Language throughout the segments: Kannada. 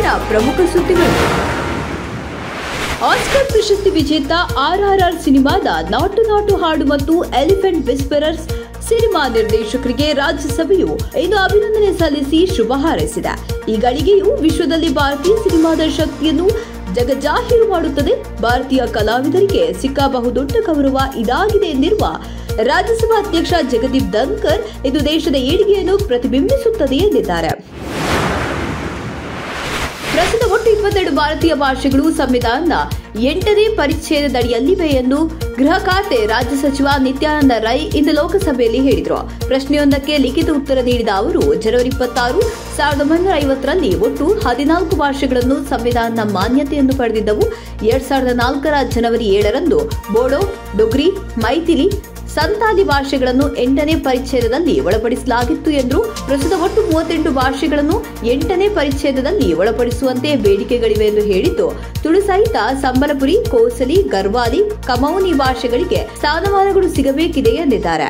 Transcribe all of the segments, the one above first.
ಇವತ್ತಿನ ಪ್ರಮುಖ ಸುದ್ದಿಗಳು ಆಸ್ಕರ್ ಪ್ರಶಸ್ತಿ ವಿಜೇತ ಆರ್ಆರ್ಆರ್ ಸಿನಿಮಾದ ನಾಟು ನಾಟು ಹಾಡು ಮತ್ತು ಎಲಿಫೆಂಟ್ ವಿಸ್ಪರರ್ಸ್ ಸಿನಿಮಾ ನಿರ್ದೇಶಕರಿಗೆ ರಾಜ್ಯಸಭೆಯು ಇಂದು ಅಭಿನಂದನೆ ಸಲ್ಲಿಸಿ ಶುಭ ಹಾರೈಸಿದೆ ಈ ಗಳಿಗೆಯು ವಿಶ್ವದಲ್ಲಿ ಭಾರತೀಯ ಸಿನಿಮಾದ ಶಕ್ತಿಯನ್ನು ಜಗಜಾಹೀರು ಮಾಡುತ್ತದೆ ಭಾರತೀಯ ಕಲಾವಿದರಿಗೆ ಸಿಕ್ಕ ಬಹುದೊಡ್ಡ ಗೌರವ ಇದಾಗಿದೆ ಎಂದಿರುವ ರಾಜ್ಯಸಭಾ ಅಧ್ಯಕ್ಷ ಜಗದೀಪ್ ಧನ್ಕರ್ ಇದು ದೇಶದ ಏಳಿಗೆಯನ್ನು ಪ್ರತಿಬಿಂಬಿಸುತ್ತದೆ ಎಂದಿದ್ದಾರೆ ಪ್ರಸ್ತುತ ಒಟ್ಟು ಇಪ್ಪತ್ತೆರಡು ಭಾರತೀಯ ಭಾಷೆಗಳು ಸಂವಿಧಾನದ ಎಂಟನೇ ಪರಿಚ್ಛೇದದಡಿಯಲ್ಲಿವೆ ಎಂದು ಗೃಹ ಖಾತೆ ರಾಜ್ಯ ಸಚಿವ ನಿತ್ಯಾನಂದ ರೈ ಇಂದು ಲೋಕಸಭೆಯಲ್ಲಿ ಹೇಳಿದರು ಪ್ರಶ್ನೆಯೊಂದಕ್ಕೆ ಲಿಖಿತ ಉತ್ತರ ನೀಡಿದ ಅವರು ಜನವರಿ ಇಪ್ಪತ್ತಾರು ಸಾವಿರದ ಒಂಬೈನೂರ ಐವತ್ತರಲ್ಲಿ ಒಟ್ಟು ಹದಿನಾಲ್ಕು ಭಾಷೆಗಳನ್ನು ಸಂವಿಧಾನದ ಮಾನ್ಯತೆಯನ್ನು ಪಡೆದಿದ್ದವು ಎರಡ್ ಸಾವಿರದ ನಾಲ್ಕರ ಜನವರಿ ಏಳರಂದು ಬೋಡೋ ಡೊಗ್ರಿ ಮೈಥಿಲಿ ಸಂತಾಲಿ ಭಾಷೆಗಳನ್ನು ಎಂಟನೇ ಪರಿಚ್ಛೇದದಲ್ಲಿ ಒಳಪಡಿಸಲಾಗಿತ್ತು ಎಂದು ಪ್ರಸ್ತುತ ಒಟ್ಟು ಮೂವತ್ತೆಂಟು ಭಾಷೆಗಳನ್ನು ಎಂಟನೇ ಪರಿಚ್ಛೇದದಲ್ಲಿ ಒಳಪಡಿಸುವಂತೆ ಬೇಡಿಕೆಗಳಿವೆ ಎಂದು ಹೇಳಿದ್ದು ತುಳು ಸಹಿತ ಸಂಬಲಪುರಿ ಕೋಸಲಿ ಗರ್ವಾಲಿ ಕಮೌನಿ ಭಾಷೆಗಳಿಗೆ ಸ್ಥಾನಮಾನಗಳು ಸಿಗಬೇಕಿದೆ ಎಂದಿದ್ದಾರೆ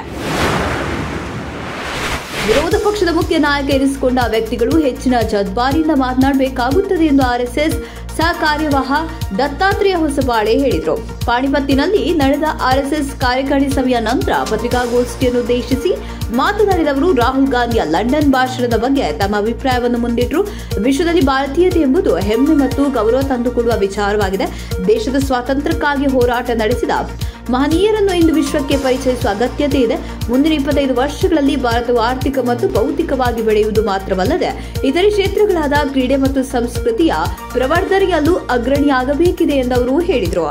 ವಿರೋಧ ಪಕ್ಷದ ಮುಖ್ಯ ನಾಯಕ ಎನಿಸಿಕೊಂಡ ವ್ಯಕ್ತಿಗಳು ಹೆಚ್ಚಿನ ಜದ್ಬಾರಿಯಿಂದ ಮಾತನಾಡಬೇಕಾಗುತ್ತದೆ ಎಂದು ಆರ್ಎಸ್ಎಸ್ ಸಹ ಕಾರ್ಯವಾಹ ದತ್ತಾತ್ರೇಯ ಹೊಸಬಾಳೆ ಹೇಳಿದರು ಪಾಣಿಪತ್ತಿನಲ್ಲಿ ನಡೆದ ಆರ್ಎಸ್ಎಸ್ ಕಾರ್ಯಕಾರಿ ಸಭೆಯ ನಂತರ ಪತ್ರಿಕಾಗೋಷ್ಠಿಯನ್ನು ಉದ್ದೇಶಿಸಿ ಮಾತನಾಡಿದವರು ರಾಹುಲ್ ಗಾಂಧಿಯ ಲಂಡನ್ ಭಾಷಣದ ಬಗ್ಗೆ ತಮ್ಮ ಅಭಿಪ್ರಾಯವನ್ನು ಮುಂದಿಟ್ಟರು ವಿಶ್ವದಲ್ಲಿ ಭಾರತೀಯತೆ ಎಂಬುದು ಹೆಮ್ಮೆ ಮತ್ತು ಗೌರವ ತಂದುಕೊಡುವ ವಿಚಾರವಾಗಿದೆ ದೇಶದ ಸ್ವಾತಂತ್ರ್ಯಕ್ಕಾಗಿ ಹೋರಾಟ ನಡೆಸಿದ ಮಹನೀಯರನ್ನು ಇಂದು ವಿಶ್ವಕ್ಕೆ ಪರಿಚಯಿಸುವ ಅಗತ್ಯತೆ ಇದೆ ಮುಂದಿನ ಇಪ್ಪತ್ತೈದು ವರ್ಷಗಳಲ್ಲಿ ಭಾರತವು ಆರ್ಥಿಕ ಮತ್ತು ಭೌತಿಕವಾಗಿ ಬೆಳೆಯುವುದು ಮಾತ್ರವಲ್ಲದೆ ಇತರೆ ಕ್ಷೇತ್ರಗಳಾದ ಕ್ರೀಡೆ ಮತ್ತು ಸಂಸ್ಕೃತಿಯ ಪ್ರವರ್ಧನೆಯಲ್ಲೂ ಅಗ್ರಣಿಯಾಗಬೇಕಿದೆ ಎಂದವರು ಹೇಳಿದರು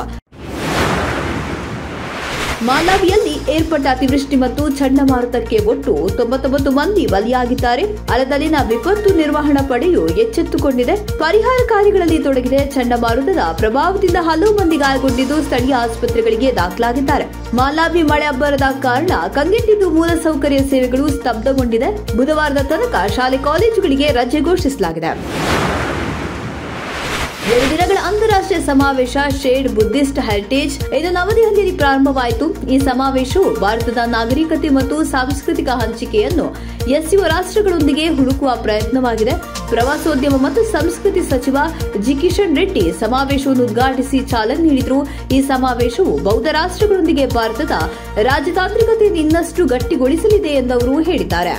ಮಾಲಾವಿಯಲ್ಲಿ ಏರ್ಪಟ್ಟ ಅತಿವೃಷ್ಟಿ ಮತ್ತು ಚಂಡಮಾರುತಕ್ಕೆ ಒಟ್ಟು ತೊಂಬತ್ತೊಂಬತ್ತು ಮಂದಿ ಬಲಿಯಾಗಿದ್ದಾರೆ ಅಲ್ಲದಲ್ಲಿನ ವಿಪತ್ತು ನಿರ್ವಹಣಾ ಪಡೆಯು ಎಚ್ಚೆತ್ತುಕೊಂಡಿದೆ ಪರಿಹಾರ ಕಾರ್ಯಗಳಲ್ಲಿ ತೊಡಗಿದೆ ಚಂಡಮಾರುತದ ಪ್ರಭಾವದಿಂದ ಹಲವು ಮಂದಿ ಗಾಯಗೊಂಡಿದ್ದು ಸ್ಥಳೀಯ ಆಸ್ಪತ್ರೆಗಳಿಗೆ ದಾಖಲಾಗಿದ್ದಾರೆ ಮಾಲಾವಿ ಮಳೆ ಅಬ್ಬರದ ಕಾರಣ ಕಂಗೆಟ್ಟಿದ್ದು ಮೂಲಸೌಕರ್ಯ ಸೇವೆಗಳು ಸ್ತಬ್ಧಗೊಂಡಿದೆ ಬುಧವಾರದ ತನಕ ಶಾಲೆ ಕಾಲೇಜುಗಳಿಗೆ ರಜೆ ಘೋಷಿಸಲಾಗಿದೆ ಎರಡು ದಿನಗಳ ಅಂತಾರಾಷ್ಟ್ರೀಯ ಸಮಾವೇಶ ಶೇಡ್ ಬುದ್ಧಿಸ್ಟ್ ಹೆರಿಟೇಜ್ ಇದು ನವದೆಹಲಿಯಲ್ಲಿ ಪ್ರಾರಂಭವಾಯಿತು ಈ ಸಮಾವೇಶವು ಭಾರತದ ನಾಗರಿಕತೆ ಮತ್ತು ಸಾಂಸ್ಕೃತಿಕ ಹಂಚಿಕೆಯನ್ನು ಎಸ್ಸಿಒ ರಾಷ್ಟ್ರಗಳೊಂದಿಗೆ ಹುಡುಕುವ ಪ್ರಯತ್ನವಾಗಿದೆ ಪ್ರವಾಸೋದ್ಯಮ ಮತ್ತು ಸಂಸ್ಕೃತಿ ಸಚಿವ ಜಿ ಕಿಶನ್ ರೆಡ್ಡಿ ಸಮಾವೇಶವನ್ನು ಉದ್ಘಾಟಿಸಿ ಚಾಲನೆ ನೀಡಿದರು ಈ ಸಮಾವೇಶವು ಬೌದ್ಧ ರಾಷ್ಟ್ರಗಳೊಂದಿಗೆ ಭಾರತದ ರಾಜತಾಂತ್ರಿಕತೆಯನ್ನು ಇನ್ನಷ್ಟು ಗಟ್ಟಿಗೊಳಿಸಲಿದೆ ಎಂದವರು ಹೇಳಿದ್ದಾರೆ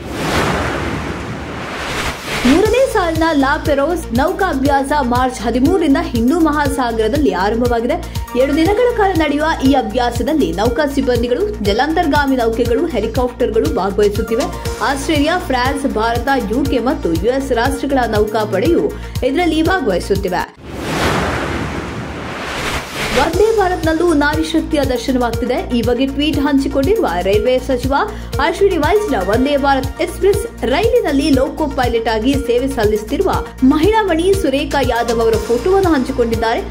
ಮೂರನೇ ಸಾಲಿನ ಲಾ ಪೆರೋಸ್ ನೌಕಾಭ್ಯಾಸ ಮಾರ್ಚ್ ಹದಿಮೂರರಿಂದ ಹಿಂದೂ ಮಹಾಸಾಗರದಲ್ಲಿ ಆರಂಭವಾಗಿದೆ ಎರಡು ದಿನಗಳ ಕಾಲ ನಡೆಯುವ ಈ ಅಭ್ಯಾಸದಲ್ಲಿ ನೌಕಾ ಸಿಬ್ಬಂದಿಗಳು ಜಲಾಂತರ್ಗಾಮಿ ನೌಕೆಗಳು ಹೆಲಿಕಾಪ್ಟರ್ಗಳು ಭಾಗವಹಿಸುತ್ತಿವೆ ಆಸ್ಟ್ರೇಲಿಯಾ ಫ್ರಾನ್ಸ್ ಭಾರತ ಯುಕೆ ಮತ್ತು ಯುಎಸ್ ರಾಷ್ಟ್ರಗಳ ನೌಕಾಪಡೆಯು ಇದರಲ್ಲಿ ಭಾಗವಹಿಸುತ್ತಿವೆ ವಂದೇ ಭಾರತ್ನಲ್ಲೂ ನಾರಿ ಶಕ್ತಿಯ ದರ್ಶನವಾಗ್ತಿದೆ ಈ ಬಗ್ಗೆ ಟ್ವೀಟ್ ಹಂಚಿಕೊಂಡಿರುವ ರೈಲ್ವೆ ಸಚಿವ ಅಶ್ವಿನಿ ವೈಷ್ಣವ್ ವಂದೇ ಭಾರತ್ ಎಕ್ಸ್ಪ್ರೆಸ್ ರೈಲಿನಲ್ಲಿ ಲೋಕೋ ಪೈಲಟ್ ಆಗಿ ಸೇವೆ ಸಲ್ಲಿಸುತ್ತಿರುವ ಮಹಿಳಾ ಮಣಿ ಸುರೇಖಾ ಯಾದವ್ ಅವರ ಫೋಟೋವನ್ನು ಹಂಚಿಕೊಂಡಿದ್ದಾರೆ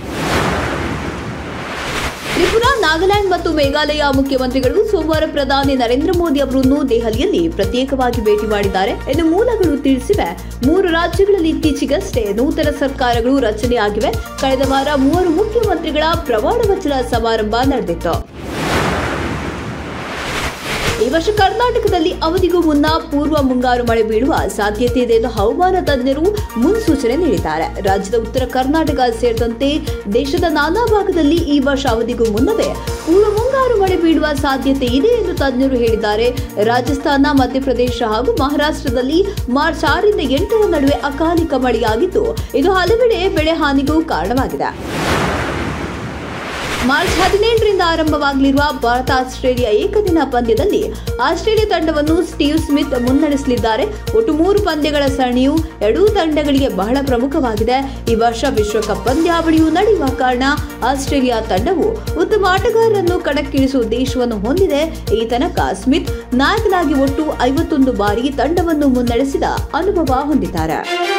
ತ್ರಿಪುರಾ ನಾಗಾಲ್ಯಾಂಡ್ ಮತ್ತು ಮೇಘಾಲಯ ಮುಖ್ಯಮಂತ್ರಿಗಳು ಸೋಮವಾರ ಪ್ರಧಾನಿ ನರೇಂದ್ರ ಮೋದಿ ಅವರನ್ನು ದೆಹಲಿಯಲ್ಲಿ ಪ್ರತ್ಯೇಕವಾಗಿ ಭೇಟಿ ಮಾಡಿದ್ದಾರೆ ಎಂದು ಮೂಲಗಳು ತಿಳಿಸಿವೆ ಮೂರು ರಾಜ್ಯಗಳಲ್ಲಿ ಇತ್ತೀಚೆಗಷ್ಟೇ ನೂತನ ಸರ್ಕಾರಗಳು ರಚನೆಯಾಗಿವೆ ಕಳೆದ ವಾರ ಮೂವರು ಮುಖ್ಯಮಂತ್ರಿಗಳ ಪ್ರಮಾಣ ವಚನ ಸಮಾರಂಭ ನಡೆದಿತ್ತು ಈ ವರ್ಷ ಕರ್ನಾಟಕದಲ್ಲಿ ಅವಧಿಗೂ ಮುನ್ನ ಪೂರ್ವ ಮುಂಗಾರು ಮಳೆ ಬೀಳುವ ಸಾಧ್ಯತೆ ಇದೆ ಎಂದು ಹವಾಮಾನ ತಜ್ಞರು ಮುನ್ಸೂಚನೆ ನೀಡಿದ್ದಾರೆ ರಾಜ್ಯದ ಉತ್ತರ ಕರ್ನಾಟಕ ಸೇರಿದಂತೆ ದೇಶದ ನಾನಾ ಭಾಗದಲ್ಲಿ ಈ ವರ್ಷ ಅವಧಿಗೂ ಮುನ್ನವೇ ಪೂರ್ವ ಮುಂಗಾರು ಮಳೆ ಬೀಳುವ ಸಾಧ್ಯತೆ ಇದೆ ಎಂದು ತಜ್ಞರು ಹೇಳಿದ್ದಾರೆ ರಾಜಸ್ಥಾನ ಮಧ್ಯಪ್ರದೇಶ ಹಾಗೂ ಮಹಾರಾಷ್ಟ್ರದಲ್ಲಿ ಮಾರ್ಚ್ ಆರರಿಂದ ಎಂಟರ ನಡುವೆ ಅಕಾಲಿಕ ಮಳೆಯಾಗಿದ್ದು ಇದು ಹಲವೆಡೆ ಬೆಳೆ ಹಾನಿಗೂ ಕಾರಣವಾಗಿದೆ ಮಾರ್ಚ್ ಹದಿನೇಳರಿಂದ ಆರಂಭವಾಗಲಿರುವ ಭಾರತ ಆಸ್ಟ್ರೇಲಿಯಾ ಏಕದಿನ ಪಂದ್ಯದಲ್ಲಿ ಆಸ್ಟ್ರೇಲಿಯಾ ತಂಡವನ್ನು ಸ್ಟೀವ್ ಸ್ಮಿತ್ ಮುನ್ನಡೆಸಲಿದ್ದಾರೆ ಒಟ್ಟು ಮೂರು ಪಂದ್ಯಗಳ ಸರಣಿಯು ಎರಡೂ ತಂಡಗಳಿಗೆ ಬಹಳ ಪ್ರಮುಖವಾಗಿದೆ ಈ ವರ್ಷ ವಿಶ್ವಕಪ್ ಪಂದ್ಯಾವಳಿಯು ನಡೆಯುವ ಕಾರಣ ಆಸ್ಟ್ರೇಲಿಯಾ ತಂಡವು ಉತ್ತಮ ಆಟಗಾರರನ್ನು ಕಣಕ್ಕಿಳಿಸುವ ಉದ್ದೇಶವನ್ನು ಹೊಂದಿದೆ ಈ ತನಕ ಸ್ಮಿತ್ ನಾಯಕನಾಗಿ ಒಟ್ಟು ಐವತ್ತೊಂದು ಬಾರಿ ತಂಡವನ್ನು ಮುನ್ನಡೆಸಿದ ಅನುಭವ ಹೊಂದಿದ್ದಾರೆ